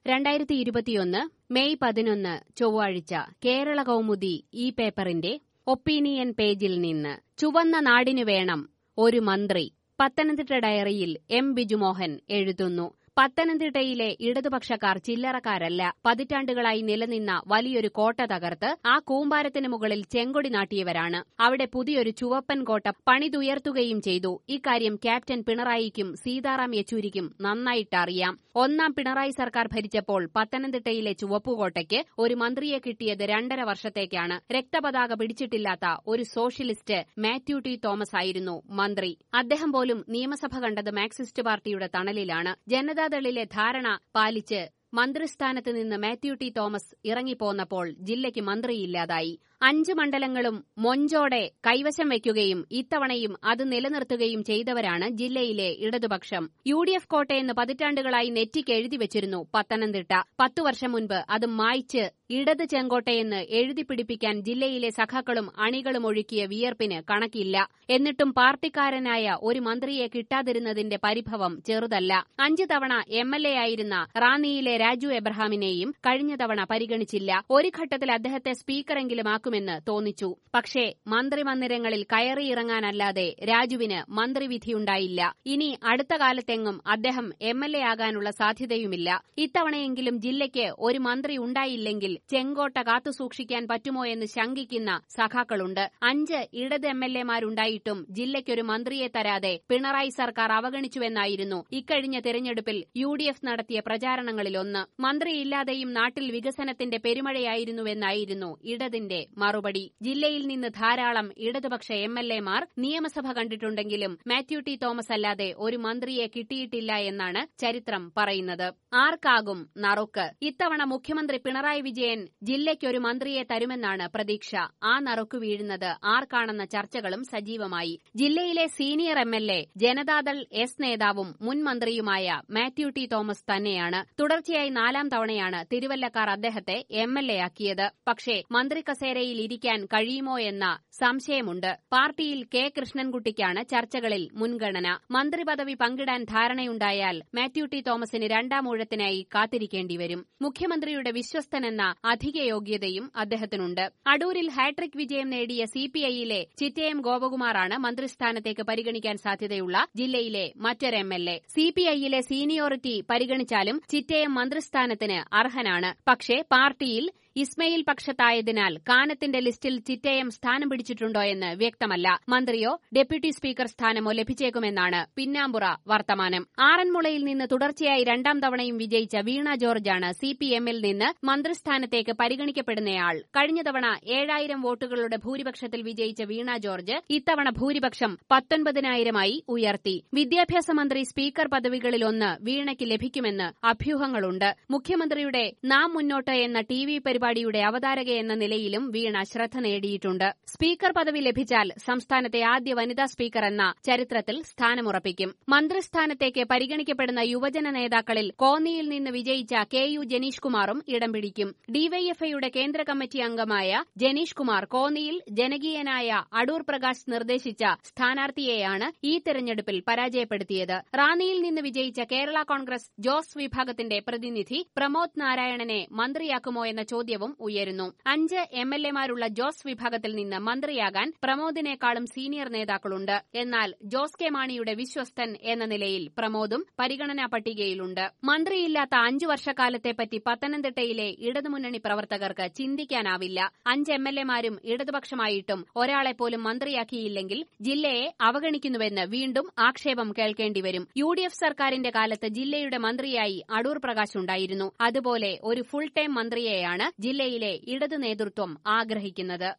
രണ്ടായിരത്തി ഇരുപത്തിയൊന്ന് മെയ് പതിനൊന്ന് ചൊവ്വാഴ്ച കേരള കൗമുദി ഈ പേപ്പറിന്റെ ഒപ്പീനിയൻ പേജിൽ നിന്ന് ചുവന്ന നാടിനു വേണം ഒരു മന്ത്രി പത്തനംതിട്ട ഡയറിയിൽ എം ബിജുമോഹൻ എഴുതുന്നു പത്തനംതിട്ടയിലെ ഇടതുപക്ഷക്കാർ ചില്ലറക്കാരല്ല പതിറ്റാണ്ടുകളായി നിലനിന്ന വലിയൊരു കോട്ട തകർത്ത് ആ കൂമ്പാരത്തിന് മുകളിൽ ചെങ്കൊടി നാട്ടിയവരാണ് അവിടെ പുതിയൊരു ചുവപ്പൻ കോട്ട പണിതുയർത്തുകയും ചെയ്തു ഇക്കാര്യം ക്യാപ്റ്റൻ പിണറായിക്കും സീതാറാം യെച്ചൂരിക്കും നന്നായിട്ട് അറിയാം ഒന്നാം പിണറായി സർക്കാർ ഭരിച്ചപ്പോൾ പത്തനംതിട്ടയിലെ ചുവപ്പുകോട്ടയ്ക്ക് ഒരു മന്ത്രിയെ കിട്ടിയത് രണ്ടര വർഷത്തേക്കാണ് രക്തപതാക പിടിച്ചിട്ടില്ലാത്ത ഒരു സോഷ്യലിസ്റ്റ് മാത്യു ടി തോമസ് ആയിരുന്നു മന്ത്രി അദ്ദേഹം പോലും നിയമസഭ കണ്ടത് മാർക്സിസ്റ്റ് പാർട്ടിയുടെ തണലിലാണ് ജനതാദളിലെ ധാരണ പാലിച്ച് മന്ത്രിസ്ഥാനത്ത് നിന്ന് മാത്യു ടി തോമസ് ഇറങ്ങിപ്പോന്നപ്പോൾ ജില്ലയ്ക്ക് മന്ത്രിയില്ലാതായി അഞ്ച് മണ്ഡലങ്ങളും മൊഞ്ചോടെ കൈവശം വയ്ക്കുകയും ഇത്തവണയും അത് നിലനിർത്തുകയും ചെയ്തവരാണ് ജില്ലയിലെ ഇടതുപക്ഷം യു ഡി എഫ് കോട്ടയെന്ന് പതിറ്റാണ്ടുകളായി നെറ്റിക്ക് എഴുതി വെച്ചിരുന്നു പത്തനംതിട്ട പത്തു വർഷം മുൻപ് അത് മായ്ച്ച് ഇടത് ചെങ്കോട്ടയെന്ന് എഴുതി പിടിപ്പിക്കാൻ ജില്ലയിലെ സഖാക്കളും അണികളും ഒഴുക്കിയ വിയർപ്പിന് കണക്കില്ല എന്നിട്ടും പാർട്ടിക്കാരനായ ഒരു മന്ത്രിയെ കിട്ടാതിരുന്നതിന്റെ പരിഭവം ചെറുതല്ല അഞ്ചു തവണ എം എൽ എ ആയിരുന്ന റാന്നിയിലെ രാജു എബ്രഹാമിനെയും കഴിഞ്ഞ തവണ പരിഗണിച്ചില്ല ഒരു ഘട്ടത്തിൽ അദ്ദേഹത്തെ സ്പീക്കറെങ്കിലും ആക്കുമെന്ന് തോന്നിച്ചു പക്ഷേ മന്ത്രിമന്ദിരങ്ങളിൽ കയറിയിറങ്ങാനല്ലാതെ രാജുവിന് മന്ത്രിവിധിയുണ്ടായില്ല ഇനി അടുത്ത കാലത്തെങ്ങും അദ്ദേഹം എം എൽ എ ആകാനുള്ള സാധ്യതയുമില്ല ഇത്തവണയെങ്കിലും ജില്ലയ്ക്ക് ഒരു മന്ത്രി ഉണ്ടായില്ലെങ്കിൽ ചെങ്കോട്ട കാത്തുസൂക്ഷിക്കാൻ പറ്റുമോ എന്ന് ശങ്കിക്കുന്ന സഖാക്കളുണ്ട് അഞ്ച് ഇടത് എം എൽ എമാരുണ്ടായിട്ടും ജില്ലയ്ക്കൊരു മന്ത്രിയെ തരാതെ പിണറായി സർക്കാർ അവഗണിച്ചുവെന്നായിരുന്നു ഇക്കഴിഞ്ഞ തെരഞ്ഞെടുപ്പിൽ യു ഡി എഫ് നടത്തിയ പ്രചാരണങ്ങളിലൊന്ന് മന്ത്രിയില്ലാതെയും നാട്ടിൽ വികസനത്തിന്റെ പെരുമഴയായിരുന്നുവെന്നായിരുന്നു ഇടതിന്റെ മറുപടി ജില്ലയിൽ നിന്ന് ധാരാളം ഇടതുപക്ഷ എം എൽ എമാർ നിയമസഭ കണ്ടിട്ടുണ്ടെങ്കിലും മാത്യു ടി തോമസ് അല്ലാതെ ഒരു മന്ത്രിയെ കിട്ടിയിട്ടില്ല എന്നാണ് ചരിത്രം പറയുന്നത് ആർക്കാകും നറുക്ക് ഇത്തവണ മുഖ്യമന്ത്രി പിണറായി വിജയൻ ജില്ലയ്ക്കൊരു മന്ത്രിയെ തരുമെന്നാണ് പ്രതീക്ഷ ആ നറുക്ക് വീഴുന്നത് ആർക്കാണെന്ന ചർച്ചകളും സജീവമായി ജില്ലയിലെ senior M L A Janata Dal S നേതാവും മുൻ മന്ത്രിയുമായ മാത്യു ടി തോമസ് തന്നെയാണ് തുടർച്ചയായി നാലാം തവണയാണ് തിരുവല്ലക്കാർ അദ്ദേഹത്തെ എം എൽ എ ആക്കിയത് പക്ഷേ മന്ത്രി കസേരയിൽ ഇരിക്കാൻ കഴിയുമോ എന്ന സംശയമുണ്ട് പാർട്ടിയിൽ കെ കൃഷ്ണൻകുട്ടിക്കാണ് ചർച്ചകളിൽ മുൻഗണന മന്ത്രിപദവി പങ്കിടാൻ ധാരണയുണ്ടായാൽ മാത്യു ടി തോമസിന് രണ്ടാം ഊഴത്തിനായി കാത്തിരിക്കേണ്ടിവരും മുഖ്യമന്ത്രിയുടെ വിശ്വസ്തനെന്ന അധിക യോഗ്യതയും അദ്ദേഹത്തിനുണ്ട് അടൂരിൽ ഹാട്രിക് വിജയം നേടിയ സിപിഐയിലെ ചിറ്റയം ഗോപകുമാറാണ് മന്ത്രിസ്ഥാനത്തേക്ക് പരിഗണിക്കാൻ സാധ്യതയുള്ള ജില്ലയിലെ മറ്റൊരു എം എൽ എ സിപിഐയിലെ സീനിയോറിറ്റി പരിഗണിച്ചാലും ചിറ്റയം മന്ത്രിസ്ഥാനത്തിന് അർഹനാണ് പക്ഷേ പാർട്ടിയിൽ ഇസ്മയിൽ പക്ഷത്തായതിനാൽ കാനത്തിന്റെ ലിസ്റ്റിൽ ചിറ്റയം സ്ഥാനം പിടിച്ചിട്ടുണ്ടോ എന്ന് വ്യക്തമല്ല മന്ത്രിയോ ഡെപ്യൂട്ടി സ്പീക്കർ സ്ഥാനമോ ലഭിച്ചേക്കുമെന്നാണ് പിന്നാമ്പുറ വർത്തമാനം ആറന്മുളയിൽ നിന്ന് തുടർച്ചയായി രണ്ടാം തവണയും വിജയിച്ച വീണ ജോർജാണ് സിപിഎമ്മിൽ നിന്ന് മന്ത്രിസ്ഥാനത്തേക്ക് പരിഗണിക്കപ്പെടുന്നയാൾ കഴിഞ്ഞ തവണ ഏഴായിരം വോട്ടുകളുടെ ഭൂരിപക്ഷത്തിൽ വിജയിച്ച വീണ ജോർജ് ഇത്തവണ ഭൂരിപക്ഷം പത്തൊൻപതിനായിരമായി ഉയർത്തി വിദ്യാഭ്യാസ മന്ത്രി സ്പീക്കർ പദവികളിലൊന്ന് വീണയ്ക്ക് ലഭിക്കുമെന്ന് അഭ്യൂഹങ്ങളുണ്ട് മുഖ്യമന്ത്രിയുടെ നാം മുന്നോട്ട് എന്ന ടി വി പരിപാടിയുടെ അവതാരക എന്ന നിലയിലും വീണ ശ്രദ്ധ നേടിയിട്ടുണ്ട് സ്പീക്കർ പദവി ലഭിച്ചാൽ സംസ്ഥാനത്തെ ആദ്യ വനിതാ സ്പീക്കർ എന്ന ചരിത്രത്തിൽ സ്ഥാനമുറപ്പിക്കും മന്ത്രിസ്ഥാനത്തേക്ക് പരിഗണിക്കപ്പെടുന്ന യുവജന നേതാക്കളിൽ കോന്നിയിൽ നിന്ന് വിജയിച്ച കെ യു ജനീഷ് കുമാറും ഇടം പിടിക്കും ഡിവൈഎഫ്ഐയുടെ കേന്ദ്ര കമ്മിറ്റി അംഗമായ ജനീഷ് കുമാർ കോന്നിയിൽ ജനകീയനായ അടൂർ പ്രകാശ് നിർദ്ദേശിച്ച സ്ഥാനാർത്ഥിയെയാണ് ഈ തെരഞ്ഞെടുപ്പിൽ പരാജയപ്പെടുത്തിയത് റാന്നിയിൽ നിന്ന് വിജയിച്ച കേരള കോൺഗ്രസ് ജോസ് വിഭാഗത്തിന്റെ പ്രതിനിധി പ്രമോദ് നാരായണനെ മന്ത്രിയാക്കുമോ എന്ന ചോദ്യവും ഉയരുന്നു അഞ്ച് എം എൽ എമാരുള്ള ജോസ് വിഭാഗത്തിൽ നിന്ന് മന്ത്രിയാകാൻ പ്രമോദിനേക്കാളും സീനിയർ നേതാക്കളുണ്ട് എന്നാൽ ജോസ് കെ മാണിയുടെ വിശ്വസ്തൻ എന്ന നിലയിൽ പ്രമോദും പരിഗണനാ പട്ടികയിലുണ്ട് മന്ത്രിയില്ലാത്ത അഞ്ചു വർഷക്കാലത്തെപ്പറ്റി പത്തനംതിട്ടയിലെ ഇടതുമുന്നണി പ്രവർത്തകർക്ക് ചിന്തിക്കാനാവില്ല അഞ്ച് എം എൽ എമാരും ഇടതുപക്ഷമായിട്ടും ഒരാളെപ്പോലും മന്ത്രിയാക്കിയില്ലെങ്കിൽ ജില്ലയെ അവഗണിക്കുന്നുവെന്ന് വീണ്ടും ആക്ഷേപം കേൾക്കേണ്ടിവരും യു ഡി എഫ് സർക്കാരിന്റെ കാലത്ത് ജില്ലയുടെ മന്ത്രിയായി അടൂർ പ്രകാശ് ഉണ്ടായിരുന്നു അതുപോലെ ഒരു ഫുൾ ടൈം മന്ത്രിയെയാണ് ജില്ലയിലെ ഇടതു നേതൃത്വം ആഗ്രഹിക്കുന്നത്